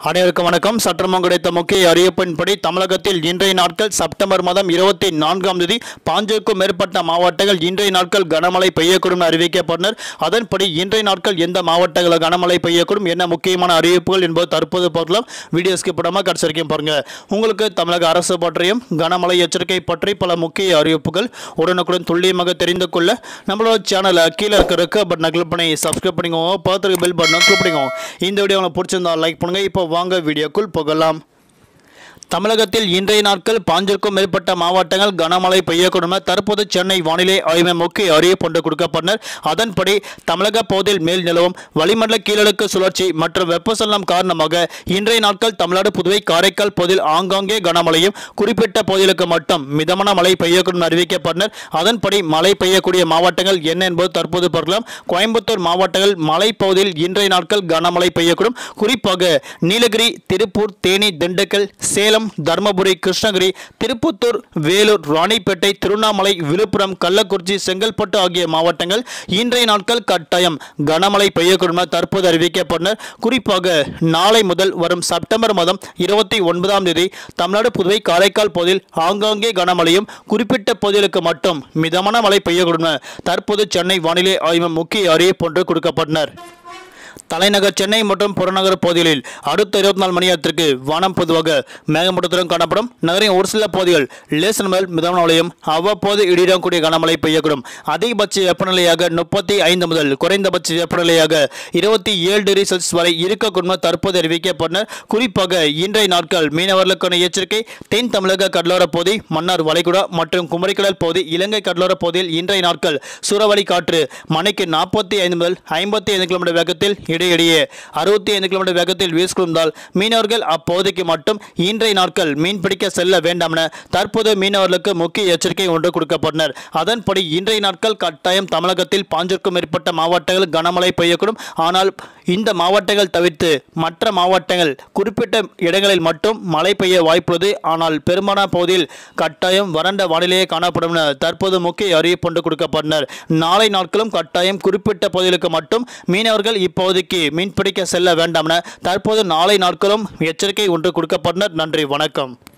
அனைவருக்கும் வணக்கம் சற்றமும் கிடைத்த முக்கிய அறிவிப்பின்படி தமிழகத்தில் இன்றைய நாட்கள் செப்டம்பர் மாதம் இருபத்தி நான்காம் தேதி பாஞ்சுக்கும் மேற்பட்ட மாவட்டங்கள் இன்றைய நாட்கள் கனமழை பெய்யக்கூடும் என அறிவிக்கப்பட்டனர் அதன்படி இன்றைய நாட்கள் எந்த மாவட்டங்களில் கனமழை பெய்யக்கூடும் என்ன முக்கியமான அறிவிப்புகள் என்பது தற்போது பார்க்கலாம் வீடியோ ஸ்கிப் பண்ணாமல் கடைசி வரைக்கும் பாருங்க உங்களுக்கு தமிழக அரசு பற்றியும் கனமழை எச்சரிக்கை பற்றி பல முக்கிய அறிவிப்புகள் உடனுக்குடன் துல்லியமாக தெரிந்து கொள்ள நம்மளோட சேனலை கீழே இருக்க இருக்க பட்டனை கிளிக் பண்ணி சப்ஸ்கிரைப் பண்ணிக்கோங்க பார்த்துருக்க பெல் பட்டனை கிளிக் பண்ணிக்கோங்க இந்த வீடியோ உங்களுக்கு பிடிச்சிருந்தா லைக் பண்ணுங்க இப்போ வாங்க வீடியோக்குள் போகலாம் தமிழகத்தில் இன்றைய நாட்கள் பாஞ்சிற்கும் மேற்பட்ட மாவட்டங்கள் கனமழை பெய்யக்கூடும் என தற்போது சென்னை வானிலை ஆய்வு முக்கிய அறிவிப்பு ஒன்று கொடுக்கப்பட்டனர் அதன்படி தமிழக பகுதியில் மேல் நிலவும் வளிமண்டல கீழடுக்கு சுழற்சி மற்றும் வெப்பசலனம் காரணமாக இன்றைய நாட்கள் தமிழ்நாடு புதுவை காரைக்கால் பகுதியில் ஆங்காங்கே கனமழையும் குறிப்பிட்ட பகுதிகளுக்கு மட்டும் மிதமான மழை பெய்யக்கூடும் என அறிவிக்கப்பட்டனர் அதன்படி மழை பெய்யக்கூடிய மாவட்டங்கள் என்ன என்பது தற்போது பார்க்கலாம் கோயம்புத்தூர் மாவட்டங்கள் மலைப்பகுதியில் இன்றைய நாட்கள் கனமழை பெய்யக்கூடும் குறிப்பாக நீலகிரி திருப்பூர் தேனி திண்டுக்கல் சேலம் தருமபுரி கிருஷ்ணகிரி திருப்பத்தூர் வேலூர் ராணிப்பேட்டை திருவண்ணாமலை விழுப்புரம் கள்ளக்குறிச்சி செங்கல்பட்டு ஆகிய மாவட்டங்கள் இன்றைய நாட்கள் கட்டாயம் கனமழை பெய்யக்கூடும் என தற்போது அறிவிக்கப்பட்டனர் குறிப்பாக நாளை முதல் வரும் செப்டம்பர் மாதம் இருபத்தி ஒன்பதாம் தேதி தமிழ்நாடு புதுவை காரைக்கால் பகுதியில் ஆங்காங்கே கனமழையும் குறிப்பிட்ட பகுதிகளுக்கு மட்டும் மிதமான மழை பெய்யக்கூடும் என தற்போது சென்னை வானிலை ஆய்வு முக்கிய அறிவிப்பு ஒன்று கொடுக்கப்பட்டனர் தலைநகர் சென்னை மற்றும் புறநகர் பகுதிகளில் அடுத்த இருபத்தி நாலு மணி நேரத்திற்கு வானம் பொதுவாக மேகமூட்டத்துடன் காணப்படும் நகரின் ஒரு சில பகுதிகள் லேசன் முதல் மிதமான மழையும் அவ்வப்போது இடியுடன் கூடிய கனமழை பெய்யக்கூடும் அதிகபட்ச வெப்பநிலையாக முப்பத்தி ஐந்து முதல் குறைந்தபட்ச வெப்பநிலையாக இருபத்தி ஏழு டிகிரி செல்சியஸ் வரை இருக்கக்கூடும் என தற்போது அறிவிக்கப்பட்டனர் குறிப்பாக இன்றைய நாட்கள் மீனவர்களுக்கான எச்சரிக்கை தென் தமிழக கடலோர பகுதி மன்னார் வளைகுடா மற்றும் குமரிக்கடல் பகுதி இலங்கை கடலோர பகுதியில் இன்றைய நாட்கள் சூறாவளி காற்று மணிக்கு நாற்பத்தி ஐந்து முதல் ஐம்பத்தி ஐந்து கிலோமீட்டர் வேகத்தில் இடையிடையே அறுபத்தி ஐந்து கிலோமீட்டர் வேகத்தில் வீசிக்கொண்டால் மீனவர்கள் அப்பகுதிக்கு மட்டும் இன்றைய நாட்கள் மீன்பிடிக்க செல்ல வேண்டாம் என தற்போது மீனவர்களுக்கு முக்கிய எச்சரிக்கை ஒன்று கொடுக்கப்பட்டனர் அதன்படி இன்றைய நாட்கள் கட்டாயம் தமிழகத்தில் பாஞ்சிற்கும் மேற்பட்ட மாவட்டங்கள் கனமழை பெய்யக்கூடும் ஆனால் இந்த மாவட்டங்கள் தவிர்த்து மற்ற மாவட்டங்கள் குறிப்பிட்ட இடங்களில் மட்டும் மழை பெய்ய வாய்ப்புள்ளது ஆனால் பெரும்பாலான பகுதியில் கட்டாயம் வறண்ட வானிலையே காணப்படும் என தற்போது முக்கிய அறிவிப்பு ஒன்று கொடுக்கப்பட்டனர் நாளை நாட்களும் கட்டாயம் குறிப்பிட்ட பகுதிகளுக்கு மட்டும் மீனவர்கள் இப்பகுதிக்கு மீன்பிடிக்க செல்ல வேண்டாம் என தற்போது நாளை நாட்களும் எச்சரிக்கை ஒன்று கொடுக்கப்பட்டனர் நன்றி வணக்கம்